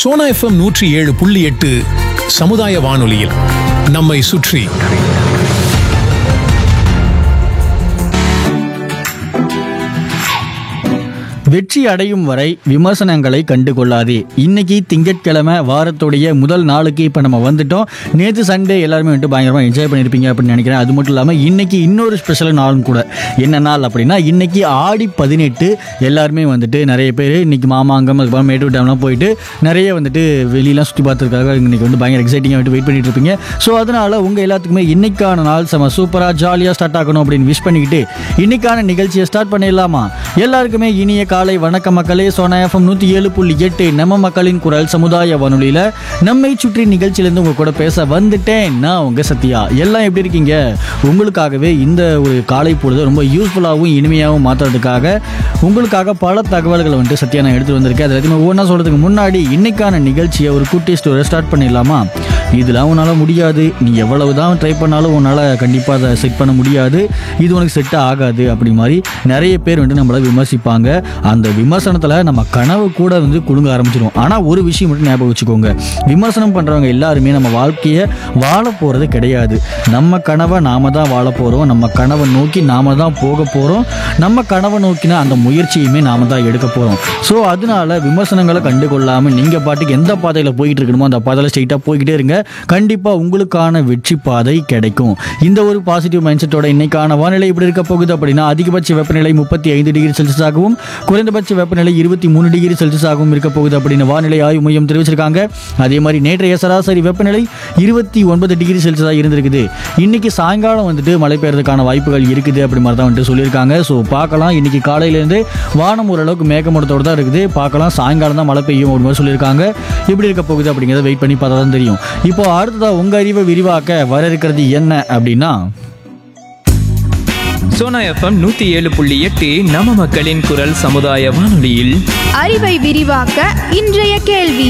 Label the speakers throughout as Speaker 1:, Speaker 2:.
Speaker 1: Sona FM நூற்றி ஏழு புள்ளி எட்டு சமுதாய வானொலியில் நம்மை சுற்றி
Speaker 2: வெற்றி அடையும் வரை விமர்சனங்களை கண்டு கொள்ளாதே இன்னைக்கு திங்கட்கிழமை வாரத்துடைய முதல் நாளுக்கு இப்போ நம்ம வந்துட்டோம் நேற்று சண்டே எல்லாருமே வந்துட்டு பயங்கரமாக என்ஜாய் பண்ணியிருப்பீங்க அப்படின்னு நினைக்கிறேன் அது மட்டும் இல்லாமல் இன்னைக்கு இன்னொரு ஸ்பெஷல் நாளும் கூட என்ன நாள் அப்படின்னா இன்னைக்கு ஆடி பதினெட்டு எல்லாருமே வந்துட்டு நிறைய பேர் இன்னைக்கு மாமாங்கம் அதுக்கப்புறம் மேட்டூர் டேம்லாம் போயிட்டு நிறைய வந்துட்டு வெளியெல்லாம் சுற்றி பார்த்துருக்காங்க இன்னைக்கு வந்து பயங்கர எக்ஸைட்டிங்காக வந்துட்டு வெயிட் பண்ணிட்டு இருப்பீங்க ஸோ அதனால உங்கள் எல்லாத்துக்குமே இன்னைக்கான நாள் செம சூப்பராக ஜாலியாக ஸ்டார்ட் ஆகணும் அப்படின்னு விஷ் பண்ணிக்கிட்டு இன்னைக்கான நிகழ்ச்சியை ஸ்டார்ட் பண்ணிடலாமா எல்லாருக்குமே இனிய காலை வணக்க மக்களே சோனா எஃப்எம் நூற்றி ஏழு புள்ளி எட்டு நம்ம மக்களின் குரல் சமுதாய வானொலியில் நம்மை சுற்றி நிகழ்ச்சியிலேருந்து உங்கள் கூட பேச வந்துட்டேன் நான் உங்கள் சத்யா எல்லாம் எப்படி இருக்கீங்க உங்களுக்காகவே இந்த ஒரு காலை பொழுது ரொம்ப யூஸ்ஃபுல்லாகவும் இனிமையாகவும் மாற்றுறதுக்காக உங்களுக்காக பல தகவல்களை வந்துட்டு சத்யா நான் எடுத்து வந்திருக்கேன் அது எல்லாத்தையுமே ஒவ்வொன்றா சொல்கிறதுக்கு முன்னாடி இன்னைக்கான நிகழ்ச்சியை ஒரு குட்டி ஸ்டோரை ஸ்டார்ட் பண்ணிடலாமா இதெல்லாம் உன்னால் முடியாது நீ எவ்வளவு தான் ட்ரை பண்ணாலும் உன்னால் கண்டிப்பாக அதை செட் பண்ண முடியாது இது உனக்கு செட் ஆகாது அப்படி மாதிரி நிறைய பேர் வந்து நம்மளை விமர்சிப்பாங்க அந்த விமர்சனத்தில் நம்ம கனவு கூட வந்து குலுங்க ஆரம்பிச்சிடும் ஆனால் ஒரு விஷயம் மட்டும் ஞாபகம் வச்சுக்கோங்க விமர்சனம் பண்ணுறவங்க எல்லாருமே நம்ம வாழ்க்கையை வாழ போகிறது கிடையாது நம்ம கனவை நாம தான் வாழ போகிறோம் நம்ம கனவை நோக்கி நாம தான் போக போகிறோம் நம்ம கனவை நோக்கின அந்த முயற்சியுமே நாம தான் எடுக்க போகிறோம் ஸோ அதனால விமர்சனங்களை கண்டு கொள்ளாமல் நீங்கள் பாட்டுக்கு எந்த பாதையில் போயிட்டு இருக்கணுமோ அந்த பாதையில் ஸ்ட்ரெயிட்டாக போய்கிட்டே இருங்க கண்டிப்பாக உங்களுக்கான வெற்றி பாதை கிடைக்கும் இந்த ஒரு பாசிட்டிவ் மைண்ட் செட்டோட இன்னைக்கான வானிலை இப்படி இருக்க போகுது அப்படின்னா அதிகபட்ச வெப்பநிலை முப்பத்தி ஐந்து டிகிரி செல்சியஸ் ஆகவும் குறைந்தபட்ச வெப்பநிலை இருபத்தி மூணு டிகிரி செல்சியஸ் ஆகவும் இருக்க போகுது அப்படின்னு வானிலை ஆய்வு மையம் தெரிவிச்சிருக்காங்க அதே மாதிரி நேற்றைய சராசரி வெப்பநிலை இருபத்தி ஒன்பது டிகிரி செல்சியஸாக இருந்திருக்குது இன்னைக்கு சாயங்காலம் வந்துட்டு மழை பெய்யறதுக்கான வாய்ப்புகள் இருக்குது அப்படி மாதிரி தான் வந்துட்டு சொல்லியிருக்காங்க ஸோ பார்க்கலாம் இன்னைக்கு காலையிலேருந்து வானம் ஓரளவுக்கு மேகமூட்டத்தோடு தான் இருக்குது பார்க்கலாம் சாயங்காலம் தான் மழை பெய்யும் அப்படி மாதிரி சொல்லியிருக்காங்க எப்படி இருக்க போகுது அப்படிங்கிறத வெயிட் பண்ணி பார்த்தா தான் தெரியும் இப்போ அடுத்ததா உங்க அறிவை விரிவாக்க வர இருக்கிறது என்ன அப்படின்னா
Speaker 3: சோனா எஃப்எம் நூத்தி ஏழு புள்ளி எட்டு நம்ம மக்களின் குரல் சமுதாய வானொலியில்
Speaker 4: அறிவை விரிவாக்க இன்றைய கேள்வி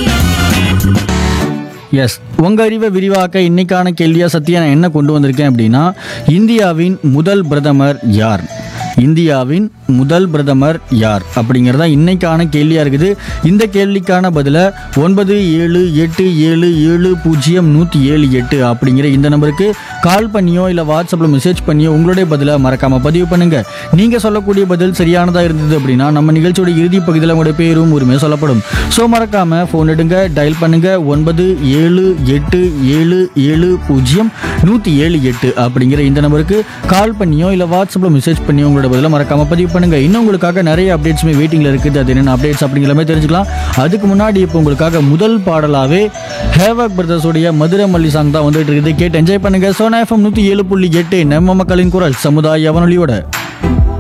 Speaker 2: எஸ் உங்க அறிவை விரிவாக்க இன்னைக்கான கேள்வியா சத்யா நான் என்ன கொண்டு வந்திருக்கேன் அப்படின்னா இந்தியாவின் முதல் பிரதமர் யார் இந்தியாவின் முதல் பிரதமர் யார் அப்படிங்கிறதா இன்னைக்கான கேள்வியாக இருக்குது இந்த கேள்விக்கான பதிலை ஒன்பது ஏழு எட்டு ஏழு ஏழு பூஜ்ஜியம் நூற்றி ஏழு எட்டு அப்படிங்கிற இந்த நம்பருக்கு கால் பண்ணியோ இல்லை வாட்ஸ்அப்பில் மெசேஜ் பண்ணியோ உங்களுடைய பதிலை மறக்காமல் பதிவு பண்ணுங்க நீங்கள் சொல்லக்கூடிய பதில் சரியானதாக இருந்தது அப்படின்னா நம்ம நிகழ்ச்சியோட இறுதி பகுதியில் உங்களுடைய பேரும் உரிமையாக சொல்லப்படும் ஸோ மறக்காமல் ஃபோன் எடுங்க டயல் பண்ணுங்க ஒன்பது ஏழு எட்டு ஏழு ஏழு பூஜ்ஜியம் நூற்றி ஏழு எட்டு அப்படிங்கிற இந்த நம்பருக்கு கால் பண்ணியோ இல்லை வாட்ஸ்அப்பில் மெசேஜ் பண்ணியோ உங்களோட பதிலை மறக்காமல் பதிவு பண்ணுங்க இன்னும் உங்களுக்காக நிறைய அப்டேட்ஸுமே வெயிட்டிங்கில் இருக்குது அது என்னென்ன அப்டேட்ஸ் அப்படிங்கிற மாதிரி தெரிஞ்சுக்கலாம் அதுக்கு முன்னாடி இப்போ உங்களுக்காக முதல் பாடலாகவே ஹேவக் பிரதர்ஸோடைய மதுரை மல்லி சாங் தான் வந்துட்டு இருக்குது கேட்டு என்ஜாய் பண்ணுங்க சோனா எஃப்எம் நூற்றி ஏழு புள்ளி எட்டு நம்ம மக்களின் குரல் சமுதாய வானொலியோட